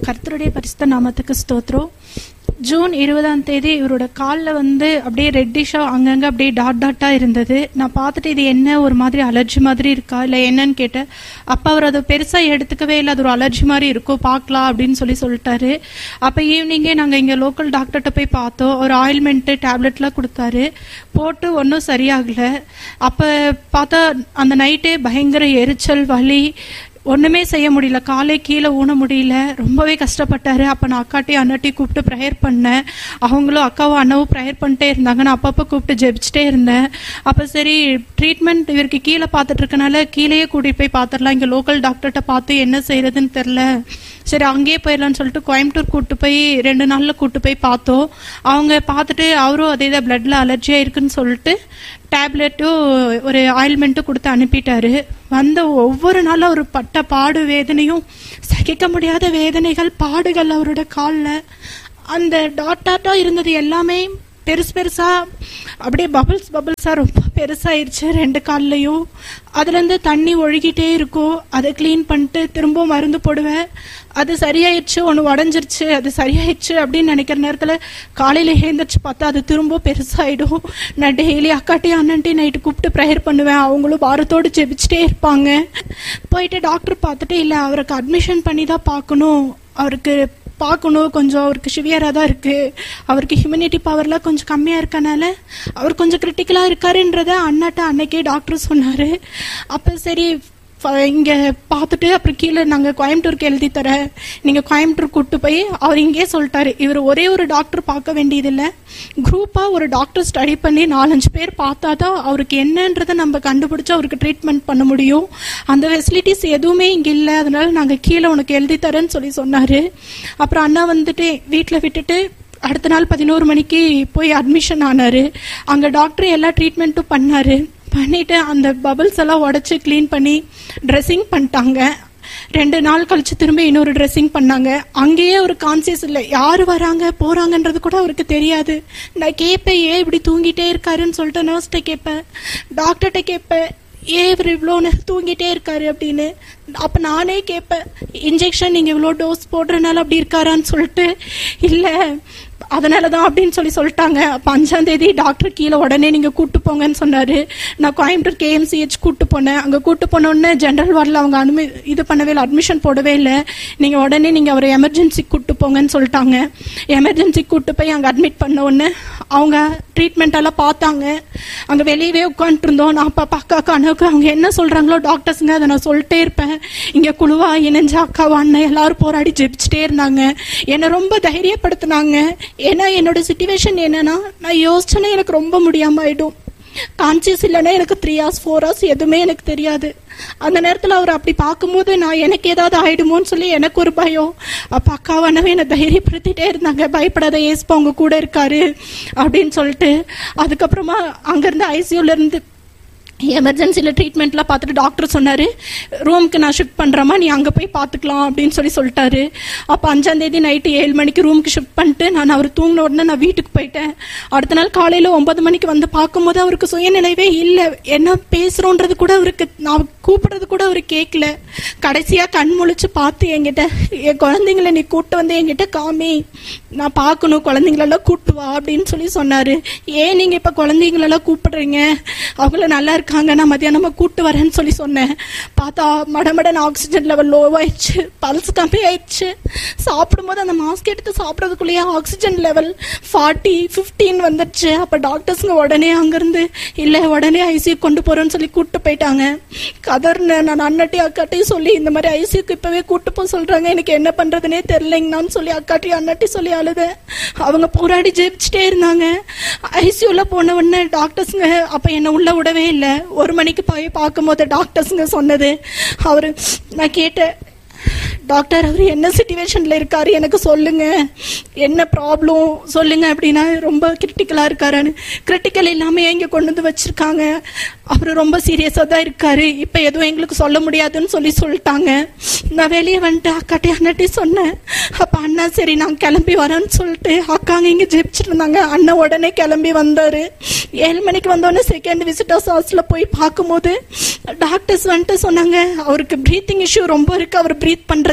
கர்த்தருடைய பரிசுத்த நாமத்துக்கு ஸ்தோத்திரம் ஜூன் இருபதாம் தேதி இவரோட காலில் வந்து அப்படியே ரெட்டிஷாக அங்கங்கே அப்படியே டாட் டாட்டாக இருந்தது நான் பார்த்துட்டு இது என்ன ஒரு மாதிரி அலர்ஜி மாதிரி இருக்கா இல்லை என்னன்னு கேட்டேன் அப்போ அவர் அதை பெருசாக எடுத்துக்கவே இல்லை அது ஒரு அலர்ஜி மாதிரி இருக்கும் பார்க்கலாம் அப்படின்னு சொல்லி சொல்லிட்டாரு அப்போ ஈவினிங்கே நாங்கள் இங்கே லோக்கல் டாக்டர்கிட்ட போய் பார்த்தோம் ஒரு ஆயில்மெண்ட்டு டேப்லெட்லாம் கொடுத்தாரு போட்டு ஒன்றும் சரியாகலை அப்போ பார்த்தா அந்த நைட்டே பயங்கர எரிச்சல் வலி ஒண்ணுமே செய்ய முடியல காலே கீழே ஊன முடியல ரொம்பவே கஷ்டப்பட்டாரு அப்ப நான் அக்காட்டையும் அண்ணாட்டையும் கூப்பிட்டு ப்ரேயர் பண்ணேன் அவங்களும் அக்காவும் அண்ணாவும் ப்ரேயர் பண்ணிட்டே இருந்தாங்க நான் அப்பப்போ கூப்பிட்டு ஜெபிச்சிட்டே இருந்தேன் அப்ப சரி ட்ரீட்மெண்ட் இவருக்கு கீழே பார்த்துட்டு இருக்கனால கீழேயே கூட்டிட்டு போய் பார்த்துடலாம் இங்க லோக்கல் டாக்டர்கிட்ட பார்த்து என்ன செய்யறதுன்னு தெரில சரி அங்கேயே போயிடலாம்னு சொல்லிட்டு கோயம்புத்தூர் கூட்டு போய் ரெண்டு நாள்ல கூட்டு போய் பார்த்தோம் அவங்க பார்த்துட்டு அவரும் அதே தான் பிளட்ல அலர்ஜியா இருக்குன்னு சொல்லிட்டு டேப்லெட்டும் ஒரு ஆயில்மெண்ட்டும் கொடுத்து அனுப்பிட்டாரு வந்த ஒவ்வொரு நாளும் அவர் பட்ட பாடு வேதனையும் சகிக்க முடியாத வேதனைகள் பாடுகள் அவரோட காலில் அந்த டாட் டாட்டா இருந்தது எல்லாமே பெருசு பெருசா அப்படியே பபிள்ஸ் பபிள்ஸா ரொம்ப பெருசாயிருச்சு ரெண்டு கால்லையும் அதுலேருந்து தண்ணி ஒழுகிட்டே இருக்கும் அதை க்ளீன் பண்ணிட்டு திரும்ப மருந்து போடுவேன் அது சரியாயிடுச்சு ஒன்று உடஞ்சிருச்சு அது சரியாயிடுச்சு அப்படின்னு நினைக்கிற நேரத்தில் காலையில் எழுந்திரிச்சு பார்த்தா அது திரும்ப பெருசாயிடும் நான் டெய்லி அக்காட்டையும் அண்ணன்ட்டையும் நைட்டு கூப்பிட்டு ப்ரேயர் பண்ணுவேன் அவங்களும் வாரத்தோடு ஜெபிச்சுட்டே இருப்பாங்க போயிட்டு டாக்டர் பார்த்துட்டு இல்லை அவருக்கு அட்மிஷன் பண்ணி தான் பார்க்கணும் அவருக்கு பார்க்கணும் கொஞ்சம் அவருக்கு சிவியராக தான் இருக்குது அவருக்கு ஹியூமனிட்டி பவர்லாம் கொஞ்சம் கம்மியாக இருக்கனால அவர் கொஞ்சம் கிரிட்டிக்கலாக இருக்காருன்றத அண்ணாட்ட அன்னைக்கே டாக்டர் சொன்னார் அப்போ சரி இங்கே பார்த்துட்டு அப்புறம் கீழே நாங்கள் கோயம்புத்தூருக்கு எழுதி தரேன் நீங்கள் கோயம்புத்தூர் கூப்பிட்டு போய் அவர் இங்கேயே சொல்லிட்டாரு இவர் ஒரே ஒரு டாக்டர் பார்க்க வேண்டியதில்லை குரூப்பாக ஒரு டாக்டர் ஸ்டடி பண்ணி நாலஞ்சு பேர் பார்த்தா தான் அவருக்கு என்னன்றதை நம்ம கண்டுபிடிச்சு அவருக்கு ட்ரீட்மெண்ட் பண்ண முடியும் அந்த ஃபெசிலிட்டிஸ் எதுவுமே இங்கே இல்லை அதனால நாங்கள் கீழே உனக்கு எழுதி தரேன்னு சொல்லி சொன்னார் அப்புறம் அண்ணா வந்துட்டு வீட்டில் விட்டுட்டு அடுத்த நாள் பதினோரு மணிக்கு போய் அட்மிஷன் ஆனார் அங்கே டாக்டர் எல்லா ட்ரீட்மெண்ட்டும் பண்ணார் பண்ணிட்டு அந்த பபிள்ஸ் எல்லாம் உடச்சி க்ளீன் பண்ணி ட்ரெஸ்ஸிங் பண்ணிட்டாங்க ரெண்டு நாள் கழிச்சு திரும்ப இன்னொரு ட்ரெஸ்ஸிங் பண்ணாங்க அங்கேயே ஒரு கான்சியஸ் இல்லை யார் வராங்க போறாங்கன்றது கூட அவருக்கு தெரியாது நான் கேட்பேன் ஏன் இப்படி தூங்கிட்டே இருக்காருன்னு சொல்லிட்டு நர்ஸ்கிட்ட கேட்பேன் டாக்டர்கிட்ட கேட்பேன் ஏன் இவர் இவ்வளோ நேரம் தூங்கிட்டே இருக்காரு அப்படின்னு அப்போ நானே கேட்பேன் இன்ஜெக்ஷன் நீங்கள் இவ்வளோ டோஸ் போடுறதுனால அப்படி இருக்காரான்னு சொல்லிட்டு இல்லை அதனால தான் அப்படின்னு சொல்லி சொல்லிட்டாங்க அப்போ அஞ்சாம் தேதி டாக்டர் கீழே உடனே நீங்கள் கூட்டு போங்கன்னு சொன்னார் நான் கோயம்புத்தூர் கேஎம்சிஹெச் கூட்டு போனேன் அங்கே கூட்டு போனோடனே ஜென்ரல் வார்டில் அவங்க அனுமதி இது பண்ணவே இல்லை அட்மிஷன் போடவே இல்லை நீங்கள் உடனே நீங்கள் அவரை எமர்ஜென்சி கூட்டு போங்கன்னு சொல்லிட்டாங்க எமர்ஜென்சி கூட்டு போய் அங்கே அட்மிட் பண்ண உடனே அவங்க ட்ரீட்மெண்ட் எல்லாம் பார்த்தாங்க அங்கே வெளியவே உட்காந்துட்டு இருந்தோம் நான் அப்பா அக்காவுக்கு அண்ணாவுக்கு அவங்க என்ன சொல்கிறாங்களோ டாக்டர்ஸுங்க அதை நான் சொல்லிட்டே இருப்பேன் இங்கே குழுவா இணைஞ்ச அக்காவா அண்ணன் எல்லாரும் போராடி ஜெபிச்சுட்டே இருந்தாங்க என்னை ரொம்ப தைரியப்படுத்தினாங்க ஏன்னா என்னோட சுச்சுவேஷன் என்னன்னா நான் யோசிச்சேன்னா எனக்கு ரொம்ப முடியாம ஆயிடும் கான்சியஸ் இல்லைன்னா எனக்கு த்ரீ ஹவர்ஸ் ஃபோர் ஹவர்ஸ் எதுவுமே எனக்கு தெரியாது அந்த நேரத்தில் அவர் அப்படி பார்க்கும்போது நான் எனக்கு ஏதாவது ஆயிடுமோன்னு சொல்லி எனக்கு ஒரு பயம் அப்போ அக்காவானவே என்னை தைரியப்படுத்திட்டே இருந்தாங்க பயப்படாத ஏஸ்பா அவங்க கூட இருக்காரு அப்படின்னு சொல்லிட்டு அதுக்கப்புறமா அங்கேருந்து ஐசியூல இருந்து எமர்ஜென்சியில் ட்ரீட்மெண்ட்லாம் பார்த்துட்டு டாக்டர் சொன்னார் ரூமுக்கு நான் ஷிஃப்ட் பண்ணுறேம்மா நீ அங்கே போய் பார்த்துக்கலாம் அப்படின்னு சொல்லி சொல்லிட்டாரு அப்போ அஞ்சாந்தேதி நைட்டு ஏழு மணிக்கு ரூமுக்கு ஷிஃப்ட் பண்ணிட்டு நான் அவர் தூங்கின உடனே நான் வீட்டுக்கு போயிட்டேன் அடுத்த நாள் காலையில் ஒன்பது மணிக்கு வந்து பார்க்கும்போது அவருக்கு சுயநினைவே இல்லை என்ன பேசுகிறோன்றது கூட அவருக்கு நான் கூப்பிடுறது கூட அவர் கேட்கல கடைசியாக கண் முழிச்சு பார்த்து என்கிட்ட என் குழந்தைங்கள நீ கூப்பிட்டு வந்து என்கிட்ட காமி நான் பார்க்கணும் குழந்தைங்களெல்லாம் கூப்பிட்டு வா அப்படின்னு சொல்லி சொன்னார் ஏன் நீங்கள் இப்போ குழந்தைங்களெல்லாம் கூப்பிடுறீங்க அவங்கள நல்லா இருக்காங்க நான் மத்தியானமா கூட்டு வரேன்னு சொல்லி சொன்னேன் பார்த்தா மடமடன் ஆக்சிஜன் லெவல் லோவாயிடுச்சு பல்ஸ் கம்மி ஆயிடுச்சு சாப்பிடும்போது அந்த மாஸ்க் எடுத்து சாப்பிட்றதுக்குள்ளேயே ஆக்சிஜன் லெவல் ஃபார்ட்டி ஃபிஃப்டீன் வந்துடுச்சு அப்போ டாக்டர்ஸுங்க உடனே அங்கேருந்து இல்லை உடனே ஐசியூ கொண்டு போகிறோன்னு சொல்லி கூப்பிட்டு போயிட்டாங்க கதர்னு நான் அண்ணட்டையும் அக்காட்டையும் சொல்லி இந்த மாதிரி ஐசியூக்கு இப்போவே கூட்டு போக சொல்கிறாங்க எனக்கு என்ன பண்ணுறதுனே தெரிலைங்கன்னு சொல்லி அக்காட்டையும் அண்ணட்டையும் சொல்லி அழுதேன் அவங்க போராடி ஜெயிச்சுட்டே இருந்தாங்க ஐசியூவில் போன உடனே டாக்டர்ஸுங்க அப்போ என்னை உள்ள விடவே இல்லை ஒரு மணிக்கு போய் பார்க்கும்போது டாக்டர்ஸுங்க சொன்னது அவர் நான் கேட்டேன் டாக்டர் அவர் என்ன சுச்சுவேஷன்ல இருக்காரு எனக்கு சொல்லுங்க என்ன ப்ராப்ளம் சொல்லுங்க அப்படின்னா ரொம்ப கிரிட்டிக்கலா இருக்காருன்னு கிரிட்டிக்கல் இல்லாம இங்க கொண்டு வந்து வச்சிருக்காங்க அவர் ரொம்ப சீரியஸா தான் இருக்காரு இப்ப எதுவும் எங்களுக்கு சொல்ல முடியாதுன்னு சொல்லி சொல்லிட்டாங்க நான் வெளியே வந்துட்டு அக்காட்டி அண்ணாட்டி சொன்னேன் அப்ப அண்ணா சரி நான் கிளம்பி வரேன்னு சொல்லிட்டு அக்காங்க இங்க ஜெபிச்சிட்டு இருந்தாங்க அண்ணன் உடனே கிளம்பி வந்தாரு ஏழு மணிக்கு வந்தோடனே செகண்ட் விசிட்டர்ஸ் ஹவுஸ்ல போய் பார்க்கும்போது டாக்டர்ஸ் வந்துட்டு சொன்னாங்க அவருக்கு ப்ரீத்திங் இஷ்யூ ரொம்ப இருக்கு அவர் ப்ரீத் பண்றது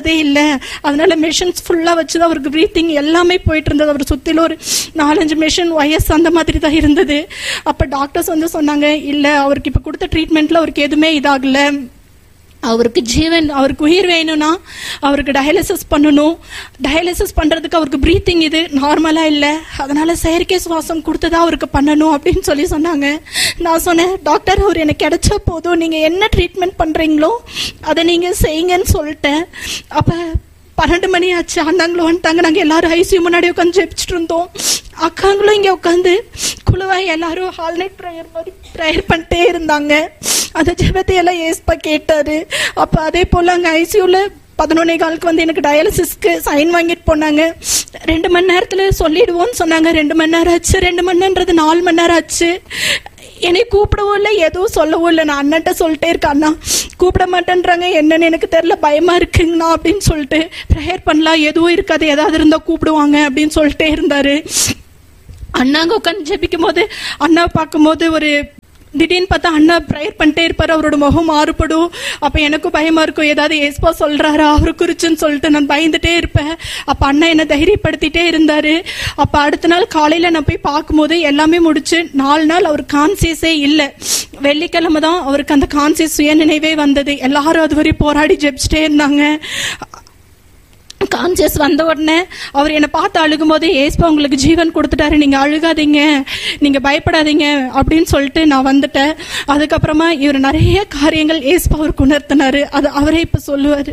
இருந்ததே இல்லை அதனால மெஷின்ஸ் ஃபுல்லாக வச்சு தான் அவருக்கு ப்ரீத்திங் எல்லாமே போயிட்டு இருந்தது அவர் சுற்றிலும் ஒரு நாலஞ்சு மெஷின் ஒயஸ் அந்த மாதிரி தான் இருந்தது அப்போ டாக்டர்ஸ் வந்து சொன்னாங்க இல்லை அவருக்கு இப்போ கொடுத்த ட்ரீட்மெண்ட்டில் அவருக்கு எதுவுமே இதாகல அவருக்கு ஜீவன் அவருக்கு உயிர் வேணும்னா அவருக்கு டயாலிசிஸ் பண்ணணும் டயாலிசிஸ் பண்ணுறதுக்கு அவருக்கு ப்ரீத்திங் இது நார்மலாக இல்லை அதனால செயற்கை சுவாசம் கொடுத்து தான் அவருக்கு பண்ணணும் அப்படின்னு சொல்லி சொன்னாங்க நான் சொன்னேன் டாக்டர் அவர் எனக்கு கிடைச்சா போதும் நீங்கள் என்ன ட்ரீட்மெண்ட் பண்ணுறீங்களோ அதை நீங்கள் செய்யுங்கன்னு சொல்லிட்டேன் அப்போ பன்னெண்டு மணி ஆச்சு அண்ணாங்களும் வந்துட்டாங்க நாங்கள் எல்லாரும் ஐசியூ முன்னாடி உட்காந்து ஜெபிச்சுட்டு இருந்தோம் அக்காங்களும் இங்கே உட்காந்து குழுவாக எல்லாரும் ஹால் நைட் ப்ரேயர் மாதிரி ப்ரேயர் பண்ணிட்டே இருந்தாங்க அந்த ஜெபத்தை எல்லாம் ஏஸ்பா கேட்டாரு அப்போ அதே போல் அங்கே ஐசியூவில் பதினொன்னே காலுக்கு வந்து எனக்கு டயாலிசிஸ்க்கு சைன் வாங்கிட்டு போனாங்க ரெண்டு மணி நேரத்தில் சொல்லிடுவோம்னு சொன்னாங்க ரெண்டு மணி நேரம் ஆச்சு ரெண்டு மணி நேரம்ன்றது நாலு மணி நேரம் ஆச்சு என்னை கூப்பிடவும் இல்லை எதுவும் சொல்லவும் இல்லை நான் அண்ணன்ட்ட சொல்லிட்டே இருக்கேன் அண்ணா கூப்பிட மாட்டேன்றாங்க என்னன்னு எனக்கு தெரியல பயமா இருக்குங்கண்ணா அப்படின்னு சொல்லிட்டு ப்ரேயர் பண்ணலாம் எதுவும் இருக்காது ஏதாவது இருந்தா கூப்பிடுவாங்க அப்படின்னு சொல்லிட்டே இருந்தாரு அண்ணாங்க உட்காந்து ஜெபிக்கும் போது அண்ணா பார்க்கும்போது ஒரு திடீர்னு பார்த்தா அண்ணா ப்ரேயர் பண்ணிட்டே இருப்பாரு அவரோட முகம் மாறுபடும் அப்ப எனக்கும் பயமா இருக்கும் ஏதாவது ஏஸ்பா சொல்றாரா அவரு குறிச்சுன்னு சொல்லிட்டு நான் பயந்துட்டே இருப்பேன் அப்ப அண்ணா என்ன தைரியப்படுத்திட்டே இருந்தாரு அப்ப அடுத்த நாள் காலையில நான் போய் பார்க்கும்போது எல்லாமே முடிச்சு நாலு நாள் அவர் கான்சியஸே இல்லை வெள்ளிக்கிழமை தான் அவருக்கு அந்த கான்சியஸ் சுய நினைவே வந்தது எல்லாரும் அது வரை போராடி ஜெபிச்சிட்டே இருந்தாங்க கான்சியஸ் வந்த உடனே அவர் என்னை பார்த்து அழுகும் போது ஏஸ்பா உங்களுக்கு ஜீவன் கொடுத்துட்டாரு நீங்க அழுகாதீங்க நீங்க பயப்படாதீங்க அப்படின்னு சொல்லிட்டு நான் வந்துட்டேன் அதுக்கப்புறமா இவர் நிறைய காரியங்கள் ஏஸ்பா அவருக்கு உணர்த்தினாரு அது அவரே இப்ப சொல்லுவாரு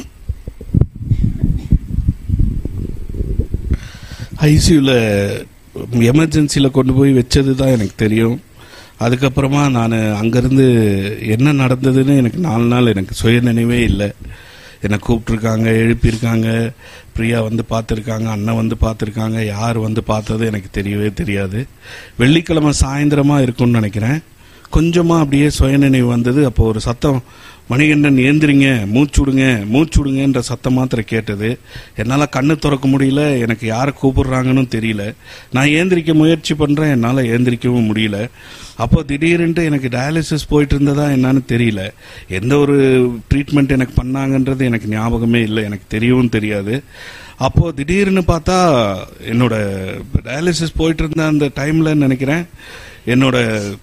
ஐசியூவில் எமர்ஜென்சியில் கொண்டு போய் வச்சது தான் எனக்கு தெரியும் அதுக்கப்புறமா நான் அங்கேருந்து என்ன நடந்ததுன்னு எனக்கு நாலு நாள் எனக்கு சுய நினைவே இல்லை என்னை கூப்பிட்ருக்காங்க எழுப்பியிருக்காங்க பிரியா வந்து பார்த்துருக்காங்க அண்ணன் வந்து பார்த்துருக்காங்க யார் வந்து பார்த்தது எனக்கு தெரியவே தெரியாது வெள்ளிக்கிழமை சாயந்தரமாக இருக்கும்னு நினைக்கிறேன் கொஞ்சமாக அப்படியே சுயநினைவு வந்தது அப்போ ஒரு சத்தம் மணிகண்டன் ஏந்திரிங்க மூச்சு விடுங்க மூச்சு விடுங்கன்ற சத்தம் மாத்திரம் கேட்டது என்னால் கண்ணு திறக்க முடியல எனக்கு யாரை கூப்பிடுறாங்கன்னு தெரியல நான் ஏந்திரிக்க முயற்சி பண்ணுறேன் என்னால் ஏந்திரிக்கவும் முடியல அப்போ திடீர்னுட்டு எனக்கு டயாலிசிஸ் போயிட்டு இருந்ததா என்னன்னு தெரியல எந்த ஒரு ட்ரீட்மெண்ட் எனக்கு பண்ணாங்கன்றது எனக்கு ஞாபகமே இல்லை எனக்கு தெரியவும் தெரியாது அப்போ திடீர்னு பார்த்தா என்னோட டயாலிசிஸ் போயிட்டு இருந்த அந்த டைம்ல நினைக்கிறேன் என்னோட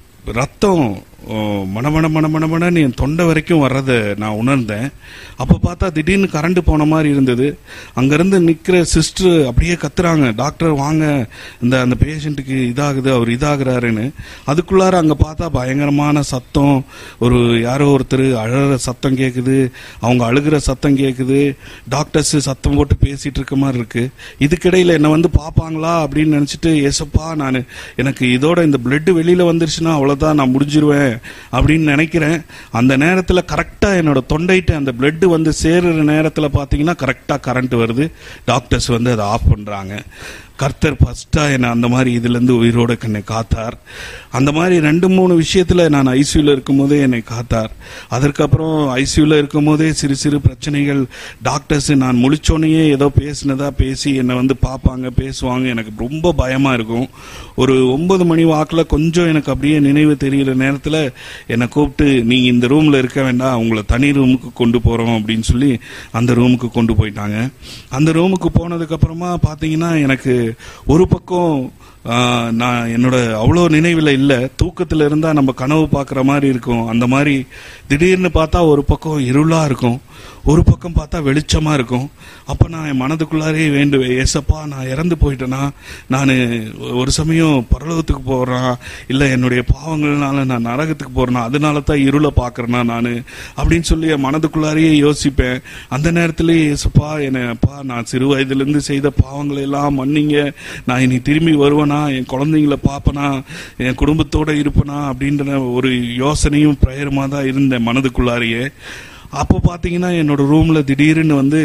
ரத்தம் ஓ, மணமண மணமணமணன்னு என் தொண்டை வரைக்கும் வர்றதை நான் உணர்ந்தேன் அப்போ பார்த்தா திடீர்னு கரண்ட் போன மாதிரி இருந்தது அங்கேருந்து நிற்கிற சிஸ்டர் அப்படியே கத்துறாங்க டாக்டர் வாங்க இந்த அந்த பேஷண்ட்டுக்கு இதாகுது அவர் இதாகிறாருன்னு அதுக்குள்ளார அங்கே பார்த்தா பயங்கரமான சத்தம் ஒரு யாரோ ஒருத்தர் அழற சத்தம் கேட்குது அவங்க அழுகிற சத்தம் கேட்குது டாக்டர்ஸ் சத்தம் போட்டு பேசிட்டு இருக்க மாதிரி இருக்கு இதுக்கிடையில என்னை வந்து பார்ப்பாங்களா அப்படின்னு நினச்சிட்டு ஏசப்பா நான் எனக்கு இதோட இந்த பிளட் வெளியில வந்துருச்சுன்னா அவ்வளோதான் நான் முடிஞ்சிருவேன் அப்படின்னு நினைக்கிறேன் அந்த நேரத்தில் கரெக்டாக என்னோட தொண்டைட்டு அந்த பிளட் வந்து சேருற நேரத்தில் பார்த்தீங்கன்னா கரெக்டாக கரண்ட் வருது டாக்டர்ஸ் வந்து அதை ஆஃப் பண்ணுறாங்க கர்த்தர் ஃபர்ஸ்ட்டாக என்னை அந்த மாதிரி இதுலேருந்து உயிரோட என்னை காத்தார் அந்த மாதிரி ரெண்டு மூணு விஷயத்தில் நான் ஐசியூவில் இருக்கும்போதே என்னை காத்தார் அதற்கப்புறம் ஐசியூவில் இருக்கும்போதே சிறு சிறு பிரச்சனைகள் டாக்டர்ஸ் நான் முழிச்சோனையே ஏதோ பேசினதா பேசி என்னை வந்து பார்ப்பாங்க பேசுவாங்க எனக்கு ரொம்ப பயமாக இருக்கும் ஒரு ஒன்பது மணி வாக்கில் கொஞ்சம் எனக்கு அப்படியே நினைவு தெரிகிற நேரத்தில் என்னை கூப்பிட்டு நீ இந்த ரூமில் இருக்க வேண்டாம் உங்களை தனி ரூமுக்கு கொண்டு போகிறோம் அப்படின்னு சொல்லி அந்த ரூமுக்கு கொண்டு போயிட்டாங்க அந்த ரூமுக்கு போனதுக்கப்புறமா பார்த்தீங்கன்னா எனக்கு ஒரு பக்கம் ஆஹ், நான் என்னோட அவ்வளோ நினைவில் இல்லை தூக்கத்தில் இருந்தால் நம்ம கனவு பார்க்குற மாதிரி இருக்கும் அந்த மாதிரி திடீர்னு பார்த்தா ஒரு பக்கம் இருளாக இருக்கும் ஒரு பக்கம் பார்த்தா வெளிச்சமாக இருக்கும் அப்போ நான் என் மனதுக்குள்ளாரே வேண்டுவேன் ஏசப்பா நான் இறந்து போயிட்டேனா நான் ஒரு சமயம் பரலோகத்துக்கு போகிறேன் இல்லை என்னுடைய பாவங்கள்னால நான் நரகத்துக்கு போகிறேனா அதனால தான் இருளை பார்க்குறேனா நான் அப்படின்னு சொல்லி என் மனதுக்குள்ளாரையே யோசிப்பேன் அந்த நேரத்திலேயே ஏசப்பா என்னப்பா நான் சிறு வயதிலிருந்து செய்த பாவங்களை எல்லாம் மன்னிங்க நான் இனி திரும்பி வருவேனா என் குழந்தைங்கள பார்ப்பனா என் குடும்பத்தோட இருப்பனா அப்படின்ற ஒரு யோசனையும் பிரயரமா தான் இருந்தேன் மனதுக்குள்ளாரையே அப்போ பார்த்தீங்கன்னா என்னோட ரூம்ல திடீர்னு வந்து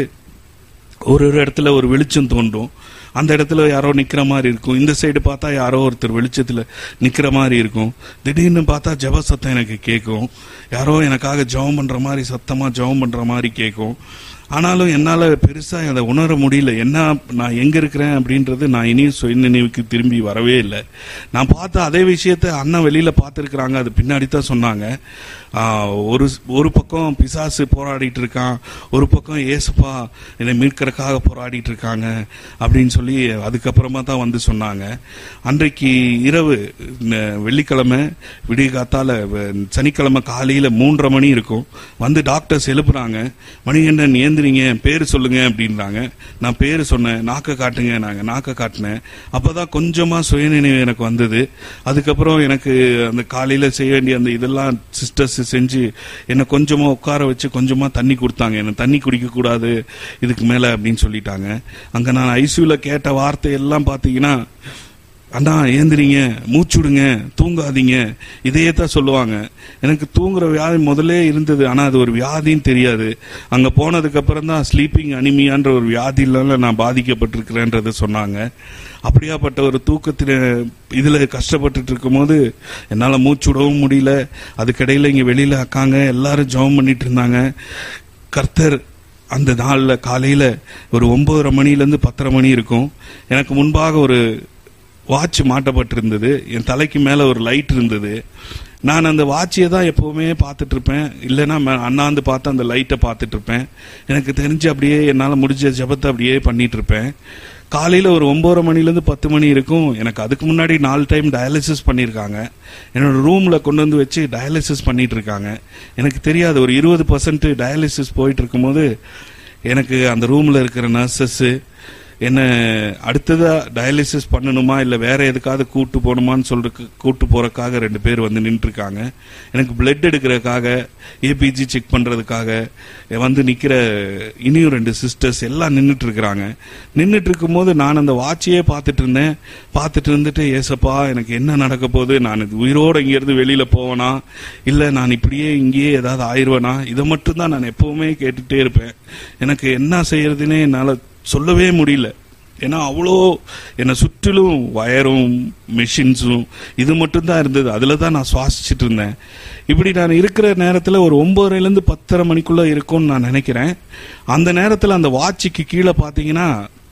ஒரு ஒரு இடத்துல ஒரு வெளிச்சம் தோன்றும் அந்த இடத்துல யாரோ நிக்கிற மாதிரி இருக்கும் இந்த சைடு பார்த்தா யாரோ ஒருத்தர் வெளிச்சத்துல நிக்கிற மாதிரி இருக்கும் திடீர்னு பார்த்தா ஜெப சத்தம் எனக்கு கேட்கும் யாரோ எனக்காக ஜெபம் பண்ற மாதிரி சத்தமா ஜெபம் பண்ற மாதிரி கேட்கும் ஆனாலும் என்னால பெருசா அதை உணர முடியல என்ன நான் எங்க இருக்கிறேன் அப்படின்றது நான் இனியும் சுய நினைவுக்கு திரும்பி வரவே இல்லை நான் பார்த்த அதே விஷயத்த அண்ணன் வெளியில பார்த்துருக்குறாங்க அது பின்னாடி தான் சொன்னாங்க ஆஹ், ஒரு ஒரு பக்கம் பிசாசு போராடிட்டு இருக்கான் ஒரு பக்கம் ஏசப்பா என்னை மீட்கறதுக்காக போராடிட்டு இருக்காங்க அப்படின்னு சொல்லி அதுக்கப்புறமா தான் வந்து சொன்னாங்க அன்றைக்கு இரவு ந- வெள்ளிக்கிழமை விடிய காத்தால வ- சனிக்கிழமை காலையில மூன்றரை மணி இருக்கும் வந்து டாக்டர்ஸ் எழுப்புறாங்க மணிகண்டன் ஏந்திரிங்க பேர் சொல்லுங்க அப்படின்றாங்க நான் பேர் சொன்னேன் நாக்க காட்டுங்க நாங்க நாக்க காட்டினேன் அப்பதான் கொஞ்சமா சுயநினைவு எனக்கு வந்தது அதுக்கப்புறம் எனக்கு அந்த காலையில செய்ய வேண்டிய அந்த இதெல்லாம் சிஸ்டர்ஸ் செஞ்சு என்னை கொஞ்சமா உட்கார வச்சு கொஞ்சமா தண்ணி கொடுத்தாங்க என்ன தண்ணி குடிக்க கூடாது இதுக்கு மேல அப்படின்னு சொல்லிட்டாங்க அங்க நான் ஐசியூல கேட்ட வார்த்தை எல்லாம் பாத்தீங்கன்னா அண்ணா ஏந்திரிங்க மூச்சுடுங்க தூங்காதீங்க இதையே தான் சொல்லுவாங்க எனக்கு தூங்குற வியாதி முதல்லே இருந்தது ஆனா அது ஒரு வியாதின்னு தெரியாது அங்க போனதுக்கு அப்புறம் தான் ஸ்லீப்பிங் அனிமியான்ற ஒரு வியாதியில நான் பாதிக்கப்பட்டிருக்கிறேன்றத சொன்னாங்க அப்படியாப்பட்ட ஒரு தூக்கத்தில் இதுல கஷ்டப்பட்டுட்டு இருக்கும்போது என்னால மூச்சு விடவும் முடியல அதுக்கிடையில இங்க வெளியில அக்காங்க எல்லாரும் ஜெபம் பண்ணிட்டு இருந்தாங்க கர்த்தர் அந்த நாள்ல காலையில ஒரு ஒன்பதரை மணில இருந்து பத்தரை மணி இருக்கும் எனக்கு முன்பாக ஒரு வாட்ச் மாட்டப்பட்டிருந்தது என் தலைக்கு மேல ஒரு லைட் இருந்தது நான் அந்த வாட்சியை தான் எப்பவுமே பார்த்துட்டு இருப்பேன் இல்லைன்னா ம- அண்ணாந்து பார்த்து அந்த லைட்டை பார்த்துட்டு இருப்பேன் எனக்கு தெரிஞ்சு அப்படியே என்னால் முடிஞ்ச ஜெபத்தை அப்படியே பண்ணிட்டு இருப்பேன் காலையில ஒரு ஒன்பதரை மணிலேருந்து பத்து மணி இருக்கும் எனக்கு அதுக்கு முன்னாடி நாலு டைம் டயாலிசிஸ் பண்ணியிருக்காங்க என்னோட ரூம்ல கொண்டு வந்து வச்சு டயாலிசிஸ் பண்ணிட்டு இருக்காங்க எனக்கு தெரியாது ஒரு இருபது பர்சன்ட் டயாலிசிஸ் போயிட்டு இருக்கும்போது எனக்கு அந்த ரூம்ல இருக்கிற நர்சஸ் என்ன அடுத்ததா டயாலிசிஸ் பண்ணணுமா இல்ல வேற எதுக்காவது கூட்டு போகணுமான்னு சொல்றதுக்கு கூட்டு போறதுக்காக ரெண்டு பேர் வந்து நின்று இருக்காங்க எனக்கு பிளட் எடுக்கிறதுக்காக ஏபிஜி செக் பண்றதுக்காக வந்து நிக்கிற இனியும் ரெண்டு சிஸ்டர்ஸ் எல்லாம் நின்றுட்டு இருக்கிறாங்க நின்றுட்டு இருக்கும்போது நான் அந்த வாட்சியே பார்த்துட்டு இருந்தேன் பார்த்துட்டு இருந்துட்டு ஏசப்பா எனக்கு என்ன நடக்க போகுது நான் இது உயிரோட இங்க இருந்து வெளியில போவேனா இல்ல நான் இப்படியே இங்கேயே ஏதாவது ஆயிருவேனா இதை மட்டும் தான் நான் எப்பவுமே கேட்டுட்டே இருப்பேன் எனக்கு என்ன செய்யறதுன்னே என்னால சொல்லவே முடியல ஏன்னா அவ்வளோ என்னை சுற்றிலும் வயரும் மெஷின்ஸும் இது மட்டும்தான் இருந்தது அதில் தான் நான் சுவாசிச்சுட்டு இருந்தேன் இப்படி நான் இருக்கிற நேரத்தில் ஒரு ஒன்பதுலேருந்து பத்தரை மணிக்குள்ள இருக்கும்னு நான் நினைக்கிறேன் அந்த நேரத்தில் அந்த வாட்சிக்கு கீழே பார்த்தீங்கன்னா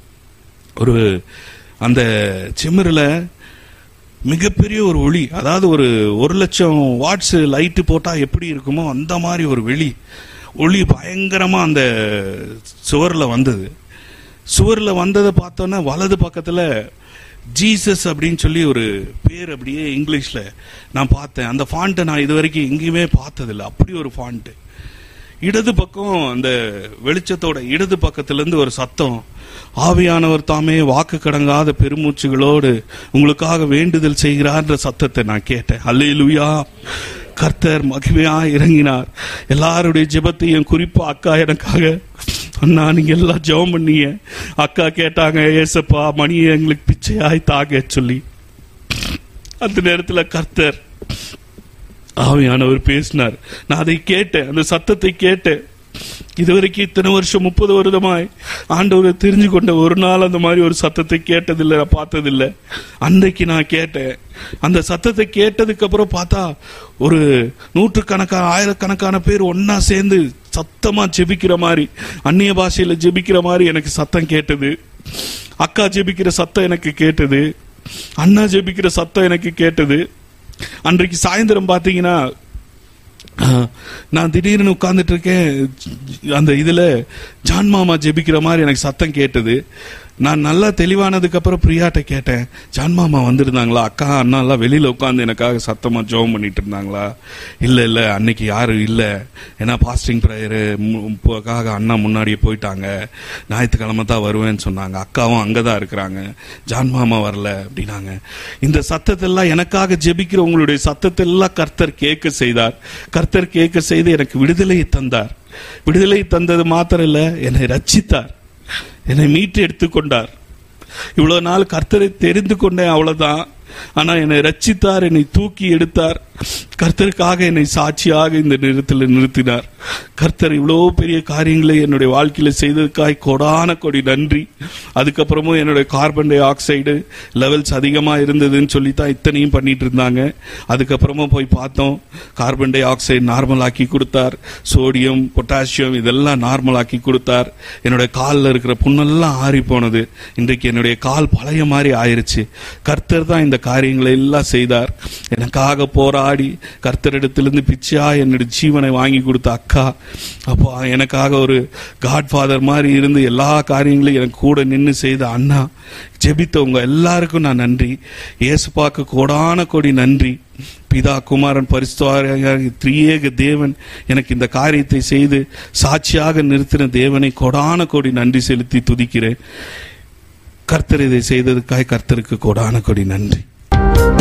ஒரு அந்த சிமிரில் மிகப்பெரிய ஒரு ஒளி அதாவது ஒரு ஒரு லட்சம் வாட்ஸ் லைட்டு போட்டா எப்படி இருக்குமோ அந்த மாதிரி ஒரு வெளி ஒளி பயங்கரமா அந்த சுவர்ல வந்தது சுவர்ல வந்ததை பார்த்தோன்னா வலது பக்கத்துல ஜீசஸ் அப்படின்னு சொல்லி ஒரு பேர் அப்படியே இங்கிலீஷ்ல நான் பார்த்தேன் அந்த ஃபாண்ட்டை நான் இது வரைக்கும் எங்கேயுமே பார்த்ததில்லை அப்படி ஒரு ஃபாண்ட்டு இடது பக்கம் அந்த வெளிச்சத்தோட இடது பக்கத்துல இருந்து ஒரு சத்தம் ஆவியானவர் தாமே வாக்கு கடங்காத பெருமூச்சுகளோடு உங்களுக்காக வேண்டுதல் செய்கிறார்ன்ற சத்தத்தை நான் கேட்டேன் அல்லேலூயா கர்த்தர் மகிமையா இறங்கினார் எல்லாருடைய ஜெபத்தையும் குறிப்பா அக்கா எனக்காக அண்ணா நீங்க எல்லாம் ஜெபம் பண்ணீங்க அக்கா கேட்டாங்க ஏசப்பா மணியை எங்களுக்கு பிச்சையாய் தாங்க சொல்லி அந்த நேரத்துல கர்த்தர் ஆவியானவர் பேசினார் நான் அதை கேட்டேன் அந்த சத்தத்தை கேட்டேன் இதுவரைக்கும் இத்தனை வருஷம் முப்பது வருடமாய் ஆண்டவரை தெரிஞ்சு கொண்ட ஒரு நாள் அந்த மாதிரி ஒரு சத்தத்தை கேட்டதில்லை நான் பார்த்ததில்லை அன்றைக்கு நான் கேட்டேன் அந்த சத்தத்தை கேட்டதுக்கு அப்புறம் பார்த்தா ஒரு நூற்றுக்கணக்கான ஆயிரக்கணக்கான பேர் ஒன்னா சேர்ந்து சத்தமா ஜெபிக்கிற மாதிரி அந்நிய பாஷையில ஜெபிக்கிற மாதிரி எனக்கு சத்தம் கேட்டது அக்கா ஜெபிக்கிற சத்தம் எனக்கு கேட்டது அண்ணா ஜெபிக்கிற சத்தம் எனக்கு கேட்டது அன்றைக்கு சாயந்தரம் பாத்தீங்கன்னா ஆஹ், நான் திடீர்னு உட்கார்ந்துட்டு இருக்கேன் அந்த இதுல ஜான் மாமா ஜெபிக்கிற மாதிரி எனக்கு சத்தம் கேட்டது நான் நல்லா தெளிவானதுக்கு அப்புறம் பிரியாட்ட கேட்டேன் ஜான் மாமா வந்திருந்தாங்களா அக்கா அண்ணா எல்லாம் வெளியில உட்காந்து எனக்காக சத்தமா ஜெபம் பண்ணிட்டு இருந்தாங்களா இல்ல இல்ல அன்னைக்கு யாரும் இல்ல ஏன்னா பாஸ்டிங் ப்ரேயருக்காக அண்ணா முன்னாடியே போயிட்டாங்க ஞாயிற்றுக்கிழமை தான் வருவேன்னு சொன்னாங்க அக்காவும் அங்கதான் இருக்கிறாங்க ஜான் மாமா வரல அப்படின்னாங்க இந்த சத்தத்தெல்லாம் எனக்காக ஜெபிக்கிற உங்களுடைய சத்தத்தெல்லாம் கர்த்தர் கேட்க செய்தார் கர்த்தர் கேட்க செய்து எனக்கு விடுதலையை தந்தார் விடுதலை தந்தது மாத்திரம் இல்ல என்னை ரட்சித்தார் என்னை மீட்டு எடுத்துக்கொண்டார் இவ்வளவு நாள் கர்த்தரை தெரிந்து கொண்டேன் அவ்வளவுதான் ஆனா என்னை ரட்சித்தார் என்னை தூக்கி எடுத்தார் கர்த்தருக்காக என்னை சாட்சியாக இந்த நேரத்தில் நிறுத்தினார் கர்த்தர் இவ்வளோ பெரிய காரியங்களை என்னுடைய வாழ்க்கையில செய்ததுக்காய் கொடான கொடி நன்றி அதுக்கப்புறமும் என்னுடைய கார்பன் டை ஆக்சைடு லெவல்ஸ் அதிகமா இருந்ததுன்னு சொல்லி தான் இத்தனையும் பண்ணிட்டு இருந்தாங்க அதுக்கப்புறமும் போய் பார்த்தோம் கார்பன் டை ஆக்சைடு நார்மல் ஆக்கி கொடுத்தார் சோடியம் பொட்டாசியம் இதெல்லாம் நார்மல் ஆக்கி கொடுத்தார் என்னுடைய காலில் இருக்கிற புண்ணெல்லாம் ஆறி போனது இன்றைக்கு என்னுடைய கால் பழைய மாதிரி ஆயிருச்சு கர்த்தர் தான் இந்த காரியங்களை எல்லாம் செய்தார் எனக்காக போராடி கர்த்தரிடத்திலிருந்து பிச்சையா என்னுடைய ஜீவனை வாங்கி கொடுத்த அக்கா அப்போ எனக்காக ஒரு காட்ஃபாதர் மாதிரி இருந்து எல்லா காரியங்களையும் எனக்கு கூட நின்று செய்த அண்ணா ஜெபித்தவங்க எல்லாருக்கும் நான் நன்றி இயேசுப்பாக்கு கோடான கோடி நன்றி பிதா குமாரன் பரிசுத்தாரியாக திரியேக தேவன் எனக்கு இந்த காரியத்தை செய்து சாட்சியாக நிறுத்தின தேவனை கொடான கோடி நன்றி செலுத்தி துதிக்கிறேன் கர்த்தர் இதை செய்ததுக்காக கர்த்தருக்கு கொடான கொடி நன்றி